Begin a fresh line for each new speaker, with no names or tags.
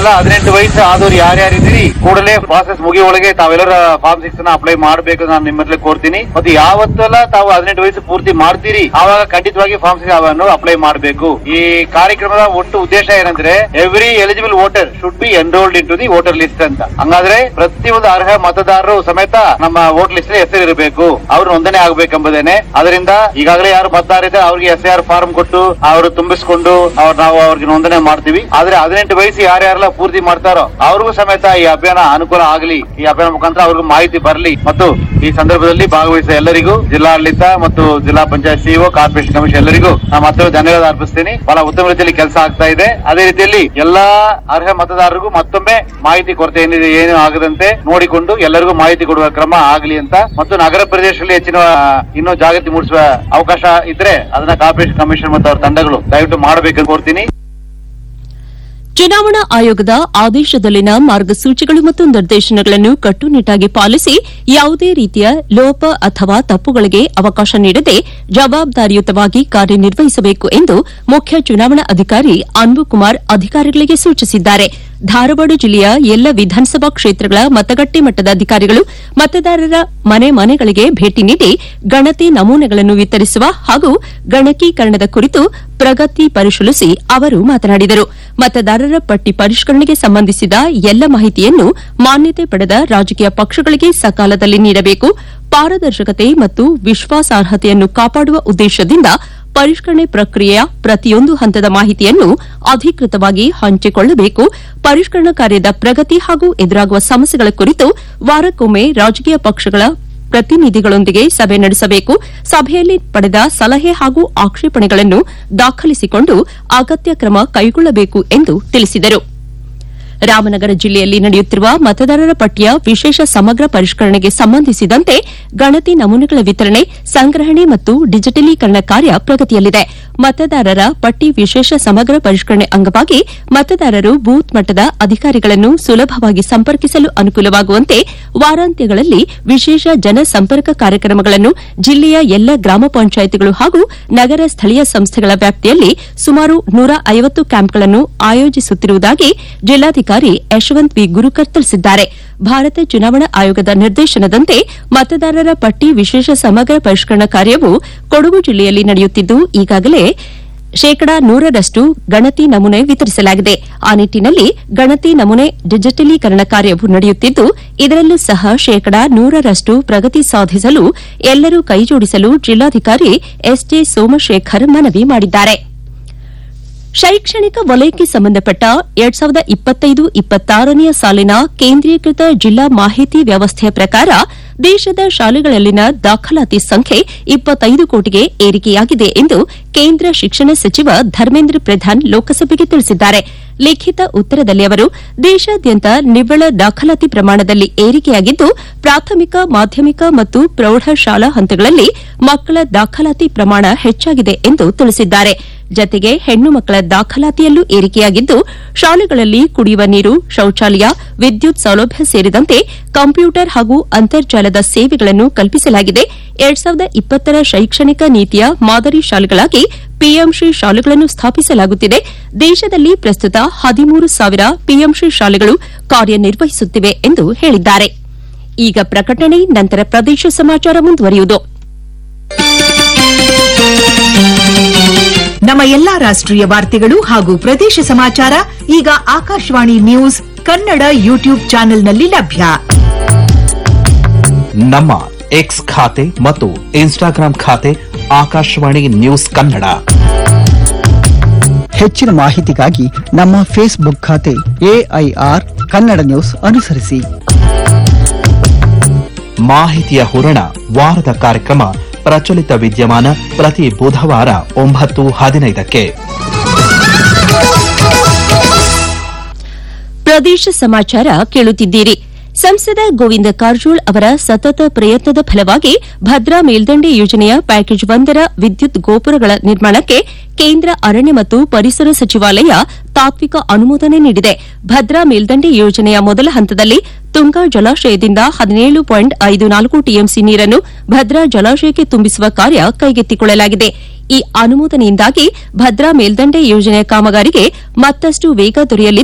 ತಾವೆಲ್ಲ ಹದಿನೆಂಟು ವಯಸ್ಸು ಆದವ್ರು ಯಾರ್ಯಾರಿದ್ದೀರಿ ಕೂಡಲೇ ಪ್ರಾಸೆಸ್ ಮುಗಿಯೊಳಗೆ ತಾವೆಲ್ಲರ ಫಾರ್ಮ್ ಸಿಕ್ಸ್ ನ ಅಪ್ಲೈ ಮಾಡಬೇಕು ನಾನು ನಿಮ್ಮಲ್ಲಿ ಕೋರ್ತೀನಿ ಮತ್ತು ಯಾವತ್ತೆಲ್ಲ ತಾವು ಹದಿನೆಂಟು ವಯಸ್ಸು ಪೂರ್ತಿ ಮಾಡ್ತೀರಿ ಆವಾಗ ಖಂಡಿತವಾಗಿ ಫಾರ್ಮ್ ಸಿಕ್ಸ್ ಅನ್ನು ಅಪ್ಲೈ ಮಾಡಬೇಕು ಈ ಕಾರ್ಯಕ್ರಮದ ಒಟ್ಟು ಉದ್ದೇಶ ಏನಂದ್ರೆ every eligible voter should be enrolled in to the voter list ಅಂತ ಹಂಗಾದ್ರೆ ಪ್ರತಿಯೊಂದು ಅರ್ಹ ಮತದಾರರು ಸಮೇತ ನಮ್ಮ ವೋಟ್ ಲಿಸ್ಟ್ ಹೆಸರು ಇರಬೇಕು ಅವ್ರು ನೋಂದಣಿ ಆಗ್ಬೇಕೆಂಬುದೇನೆ ಅದರಿಂದ ಈಗಾಗಲೇ ಯಾರು ಮತದಾರ ಇದ್ದಾರೆ ಅವ್ರಿಗೆ ಎಸ್ ಆರ್ ಫಾರ್ಮ್ ಕೊಟ್ಟು ಅವರು ತುಂಬಿಸ್ಕೊಂಡು ಅವ್ರು ನಾವು ಅವ್ರಿಗೆ ನೋಂದಣಿ ಮಾಡ್ತೀವಿ ಆದ್ರೆ ಹದಿನೆಂಟು ವಯಸ್ಸು ಯಾರ್ಯಾರೆಲ್ಲ ಪೂರ್ತಿ ಮಾಡ್ತಾರೋ ಅವ್ರಿಗೂ ಸಮೇತ ಈ ಅಭಿಯಾನ ಅನುಕೂಲ ಆಗಲಿ ಈ ಅಭಿಯಾನ ಮುಖಾಂತರ ಅವ್ರಿಗೂ ಮಾಹಿತಿ ಬರಲಿ ಮತ್ತು ಈ ಸಂದರ್ಭದಲ್ಲಿ ಭಾಗವಹಿಸಿದ ಎಲ್ಲರಿಗೂ ಜಿಲ್ಲಾಡಳಿತ ಮತ್ತು ಜಿಲ್ಲಾ ಪಂಚಾಯತ್ ಸಿಇಒ ಕಾರ್ಪೊರೇಷನ್ ಕಮಿಷನ್ ಎಲ್ಲರಿಗೂ ನಾನು ಮತ್ತೊಮ್ಮೆ ಧನ್ಯವಾದ ಅರ್ಪಿಸ್ತೀನಿ ಬಹಳ ಉತ್ತಮ ರೀತಿಯಲ್ಲಿ ಕೆಲಸ ಆಗ್ತಾ ಇದೆ ಅದೇ ರೀತಿಯಲ್ಲಿ ಎಲ್ಲಾ ಅರ್ಹ ಮತದಾರರಿಗೂ ಮತ್ತೊಮ್ಮೆ ಮಾಹಿತಿ ಕೊರತೆ ಏನಿದೆ ಏನು ಆಗದಂತೆ ನೋಡಿಕೊಂಡು ಎಲ್ಲರಿಗೂ ಮಾಹಿತಿ ಕೊಡುವ ಕ್ರಮ ಆಗಲಿ ಅಂತ ಮತ್ತು ನಗರ ಪ್ರದೇಶದಲ್ಲಿ ಹೆಚ್ಚಿನ ಇನ್ನೂ ಜಾಗೃತಿ ಮೂಡಿಸುವ ಅವಕಾಶ ಇದ್ರೆ ಅದನ್ನ ಕಾರ್ಪೊರೇಷನ್ ಕಮಿಷನ್ ಮತ್ತು ಅವರ ತಂಡಗಳು ದಯವಿಟ್ಟು ಮಾಡಬೇಕಂತ ಕೋರ್ತೀನಿ
ಚುನಾವಣಾ ಆಯೋಗದ ಆದೇಶದಲ್ಲಿನ ಮಾರ್ಗಸೂಚಿಗಳು ಮತ್ತು ನಿರ್ದೇಶನಗಳನ್ನು ಕಟ್ಟುನಿಟ್ಟಾಗಿ ಪಾಲಿಸಿ ಯಾವುದೇ ರೀತಿಯ ಲೋಪ ಅಥವಾ ತಪ್ಪುಗಳಿಗೆ ಅವಕಾಶ ನೀಡದೆ ಜವಾಬ್ದಾರಿಯುತವಾಗಿ ಕಾರ್ಯನಿರ್ವಹಿಸಬೇಕು ಎಂದು ಮುಖ್ಯ ಚುನಾವಣಾ ಅಧಿಕಾರಿ ಅನ್ಬುಕುಮಾರ್ ಅಧಿಕಾರಿಗಳಿಗೆ ಸೂಚಿಸಿದ್ದಾರೆ ಧಾರವಾಡ ಜಿಲ್ಲೆಯ ಎಲ್ಲ ವಿಧಾನಸಭಾ ಕ್ಷೇತ್ರಗಳ ಮತಗಟ್ಟೆ ಮಟ್ಟದ ಅಧಿಕಾರಿಗಳು ಮತದಾರರ ಮನೆ ಮನೆಗಳಿಗೆ ಭೇಟಿ ನೀಡಿ ಗಣತಿ ನಮೂನೆಗಳನ್ನು ವಿತರಿಸುವ ಹಾಗೂ ಗಣಕೀಕರಣದ ಕುರಿತು ಪ್ರಗತಿ ಪರಿಶೀಲಿಸಿ ಅವರು ಮಾತನಾಡಿದರು ಮತದಾರರ ಪಟ್ಟಿ ಪರಿಷ್ಕರಣೆಗೆ ಸಂಬಂಧಿಸಿದ ಎಲ್ಲ ಮಾಹಿತಿಯನ್ನು ಮಾನ್ಯತೆ ಪಡೆದ ರಾಜಕೀಯ ಪಕ್ಷಗಳಿಗೆ ಸಕಾಲದಲ್ಲಿ ನೀಡಬೇಕು ಪಾರದರ್ಶಕತೆ ಮತ್ತು ವಿಶ್ವಾಸಾರ್ಹತೆಯನ್ನು ಕಾಪಾಡುವ ಉದ್ದೇಶದಿಂದ ಪರಿಷ್ಕರಣೆ ಪ್ರಕ್ರಿಯೆಯ ಪ್ರತಿಯೊಂದು ಹಂತದ ಮಾಹಿತಿಯನ್ನು ಅಧಿಕೃತವಾಗಿ ಹಂಚಿಕೊಳ್ಳಬೇಕು ಪರಿಷ್ಕರಣಾ ಕಾರ್ಯದ ಪ್ರಗತಿ ಹಾಗೂ ಎದುರಾಗುವ ಸಮಸ್ಯೆಗಳ ಕುರಿತು ವಾರಕ್ಕೊಮ್ಮೆ ರಾಜಕೀಯ ಪಕ್ಷಗಳ ಪ್ರತಿನಿಧಿಗಳೊಂದಿಗೆ ಸಭೆ ನಡೆಸಬೇಕು ಸಭೆಯಲ್ಲಿ ಪಡೆದ ಸಲಹೆ ಹಾಗೂ ಆಕ್ಷೇಪಣೆಗಳನ್ನು ದಾಖಲಿಸಿಕೊಂಡು ಅಗತ್ಯ ಕ್ರಮ ಕೈಗೊಳ್ಳಬೇಕು ಎಂದು ತಿಳಿಸಿದರು ರಾಮನಗರ ಜಿಲ್ಲೆಯಲ್ಲಿ ನಡೆಯುತ್ತಿರುವ ಮತದಾರರ ಪಟ್ಟಿಯ ವಿಶೇಷ ಸಮಗ್ರ ಪರಿಷ್ಕರಣೆಗೆ ಸಂಬಂಧಿಸಿದಂತೆ ಗಣತಿ ನಮೂನೆಗಳ ವಿತರಣೆ ಸಂಗ್ರಹಣೆ ಮತ್ತು ಡಿಜಿಟಲೀಕರಣ ಕಾರ್ಯ ಪ್ರಗತಿಯಲ್ಲಿದೆ ಮತದಾರರ ಪಟ್ಟಿ ವಿಶೇಷ ಸಮಗ್ರ ಪರಿಷ್ಕರಣೆ ಅಂಗವಾಗಿ ಮತದಾರರು ಬೂತ್ ಮಟ್ಟದ ಅಧಿಕಾರಿಗಳನ್ನು ಸುಲಭವಾಗಿ ಸಂಪರ್ಕಿಸಲು ಅನುಕೂಲವಾಗುವಂತೆ ವಾರಾಂತ್ಯಗಳಲ್ಲಿ ವಿಶೇಷ ಜನಸಂಪರ್ಕ ಕಾರ್ಯಕ್ರಮಗಳನ್ನು ಜಿಲ್ಲೆಯ ಎಲ್ಲ ಗ್ರಾಮ ಪಂಚಾಯಿತಿಗಳು ಹಾಗೂ ನಗರ ಸ್ಥಳೀಯ ಸಂಸ್ಥೆಗಳ ವ್ಯಾಪ್ತಿಯಲ್ಲಿ ಸುಮಾರು ನೂರ ಐವತ್ತು ಕ್ಯಾಂಪ್ಗಳನ್ನು ಆಯೋಜಿಸುತ್ತಿರುವುದಾಗಿ ಜಿಲ್ಲಾಧಿಕಾರಿ ಯಶವಂತ್ ವಿ ಗುರುಕರ್ ತಿಳಿಸಿದ್ದಾರೆ ಭಾರತ ಚುನಾವಣಾ ಆಯೋಗದ ನಿರ್ದೇಶನದಂತೆ ಮತದಾರರ ಪಟ್ಟಿ ವಿಶೇಷ ಸಮಗ್ರ ಪರಿಷ್ಕರಣಾ ಕಾರ್ಯವು ಕೊಡಗು ಜಿಲ್ಲೆಯಲ್ಲಿ ನಡೆಯುತ್ತಿದ್ದು ಈಗಾಗಲೇ ಶೇಕಡಾ ನೂರರಷ್ಟು ಗಣತಿ ನಮೂನೆ ವಿತರಿಸಲಾಗಿದೆ ಆ ನಿಟ್ಟಿನಲ್ಲಿ ಗಣತಿ ನಮೂನೆ ಡಿಜಿಟಲೀಕರಣ ಕಾರ್ಯವು ನಡೆಯುತ್ತಿದ್ದು ಇದರಲ್ಲೂ ಸಹ ಶೇಕಡಾ ನೂರರಷ್ಟು ಪ್ರಗತಿ ಸಾಧಿಸಲು ಎಲ್ಲರೂ ಕೈಜೋಡಿಸಲು ಜಿಲ್ಲಾಧಿಕಾರಿ ಎಸ್ಜೆ ಸೋಮಶೇಖರ್ ಮನವಿ ಮಾಡಿದ್ದಾರೆ ಶೈಕ್ಷಣಿಕ ವಲಯಕ್ಕೆ ಸಂಬಂಧಪಟ್ಟ ಎರಡ್ ಸಾವಿರದ ಇಪ್ಪತ್ತೈದು ಇಪ್ಪತ್ತಾರನೆಯ ಸಾಲಿನ ಕೇಂದ್ರೀಕೃತ ಜಿಲ್ಲಾ ಮಾಹಿತಿ ವ್ಯವಸ್ಥೆಯ ಪ್ರಕಾರ ದೇಶದ ಶಾಲೆಗಳಲ್ಲಿನ ದಾಖಲಾತಿ ಸಂಖ್ಯೆ ಇಪ್ಪತ್ತೈದು ಕೋಟಿಗೆ ಏರಿಕೆಯಾಗಿದೆ ಎಂದು ಕೇಂದ್ರ ಶಿಕ್ಷಣ ಸಚಿವ ಧರ್ಮೇಂದ್ರ ಪ್ರಧಾನ್ ಲೋಕಸಭೆಗೆ ತಿಳಿಸಿದ್ದಾರೆ ಲಿಖಿತ ಉತ್ತರದಲ್ಲಿ ಅವರು ದೇಶಾದ್ಯಂತ ನಿವ್ವಳ ದಾಖಲಾತಿ ಪ್ರಮಾಣದಲ್ಲಿ ಏರಿಕೆಯಾಗಿದ್ದು ಪ್ರಾಥಮಿಕ ಮಾಧ್ಯಮಿಕ ಮತ್ತು ಪ್ರೌಢಶಾಲಾ ಹಂತಗಳಲ್ಲಿ ಮಕ್ಕಳ ದಾಖಲಾತಿ ಪ್ರಮಾಣ ಹೆಚ್ಚಾಗಿದೆ ಎಂದು ತಿಳಿಸಿದ್ದಾರೆ ಜತೆಗೆ ಹೆಣ್ಣು ಮಕ್ಕಳ ದಾಖಲಾತಿಯಲ್ಲೂ ಏರಿಕೆಯಾಗಿದ್ದು ಶಾಲೆಗಳಲ್ಲಿ ಕುಡಿಯುವ ನೀರು ಶೌಚಾಲಯ ವಿದ್ಯುತ್ ಸೌಲಭ್ಯ ಸೇರಿದಂತೆ ಕಂಪ್ಯೂಟರ್ ಹಾಗೂ ಅಂತರ್ಜಾಲದ ಸೇವೆಗಳನ್ನು ಕಲ್ಪಿಸಲಾಗಿದೆ ಎರಡ್ ಸಾವಿರದ ಇಪ್ಪತ್ತರ ಶೈಕ್ಷಣಿಕ ನೀತಿಯ ಮಾದರಿ ಶಾಲೆಗಳಾಗಿ ಪಿಎಂಶ್ರೀ ಶಾಲೆಗಳನ್ನು ಸ್ಥಾಪಿಸಲಾಗುತ್ತಿದೆ ದೇಶದಲ್ಲಿ ಪ್ರಸ್ತುತ ಹದಿಮೂರು ಸಾವಿರ ಪಿಎಂಶ್ರೀ ಶಾಲೆಗಳು ಕಾರ್ಯನಿರ್ವಹಿಸುತ್ತಿವೆ ಎಂದು ಹೇಳಿದ್ದಾರೆ ಈಗ ಪ್ರಕಟಣೆ ನಂತರ ಪ್ರದೇಶ ಸಮಾಚಾರ ಮುಂದುವರಿಯುವುದು
ನಮ್ಮ ಎಲ್ಲಾ ರಾಷ್ಟ್ರೀಯ ವಾರ್ತೆಗಳು ಹಾಗೂ ಪ್ರದೇಶ ಸಮಾಚಾರ ಈಗ ಆಕಾಶವಾಣಿ ನ್ಯೂಸ್ ಕನ್ನಡ ಯೂಟ್ಯೂಬ್ ಚಾನೆಲ್ನಲ್ಲಿ ಲಭ್ಯ
ನಮ್ಮ ಎಕ್ಸ್ ಖಾತೆ ಮತ್ತು ಇನ್ಸ್ಟಾಗ್ರಾಂ ಖಾತೆ ಆಕಾಶವಾಣಿ ನ್ಯೂಸ್ ಕನ್ನಡ
ಹೆಚ್ಚಿನ ಮಾಹಿತಿಗಾಗಿ ನಮ್ಮ ಫೇಸ್ಬುಕ್ ಖಾತೆ ಎಐಆರ್ ಕನ್ನಡ ನ್ಯೂಸ್ ಅನುಸರಿಸಿ
ಮಾಹಿತಿಯ ಹೂರಣ ವಾರದ ಕಾರ್ಯಕ್ರಮ ಪ್ರಚಲಿತ ವಿದ್ಯಮಾನ ಪ್ರತಿ ಬುಧವಾರ ಒಂಬತ್ತು ಹದಿನೈದಕ್ಕೆ
ಪ್ರದೇಶ ಸಮಾಚಾರ ಕೇಳುತ್ತಿದ್ದೀರಿ ಸಂಸದ ಗೋವಿಂದ ಕಾರಜೋಳ್ ಅವರ ಸತತ ಪ್ರಯತ್ನದ ಫಲವಾಗಿ ಭದ್ರಾ ಮೇಲ್ದಂಡೆ ಯೋಜನೆಯ ಪ್ಯಾಕೇಜ್ ಒಂದರ ವಿದ್ಯುತ್ ಗೋಪುರಗಳ ನಿರ್ಮಾಣಕ್ಕೆ ಕೇಂದ್ರ ಅರಣ್ಯ ಮತ್ತು ಪರಿಸರ ಸಚಿವಾಲಯ ತಾತ್ವಿಕ ಅನುಮೋದನೆ ನೀಡಿದೆ ಭದ್ರಾ ಮೇಲ್ದಂಡೆ ಯೋಜನೆಯ ಮೊದಲ ಹಂತದಲ್ಲಿ ತುಂಗಾ ಜಲಾಶಯದಿಂದ ಹದಿನೇಳು ಪಾಯಿಂಟ್ ಐದು ನಾಲ್ಕು ಟಿಎಂಸಿ ನೀರನ್ನು ಭದ್ರಾ ಜಲಾಶಯಕ್ಕೆ ತುಂಬಿಸುವ ಕಾರ್ಯ ಕೈಗೆತ್ತಿಕೊಳ್ಳಲಾಗಿದೆ ಈ ಅನುಮೋದನೆಯಿಂದಾಗಿ ಭದ್ರಾ ಮೇಲ್ದಂಡೆ ಯೋಜನೆಯ ಕಾಮಗಾರಿಗೆ ಮತ್ತಷ್ಟು ವೇಗ ದೊರೆಯಲಿದೆ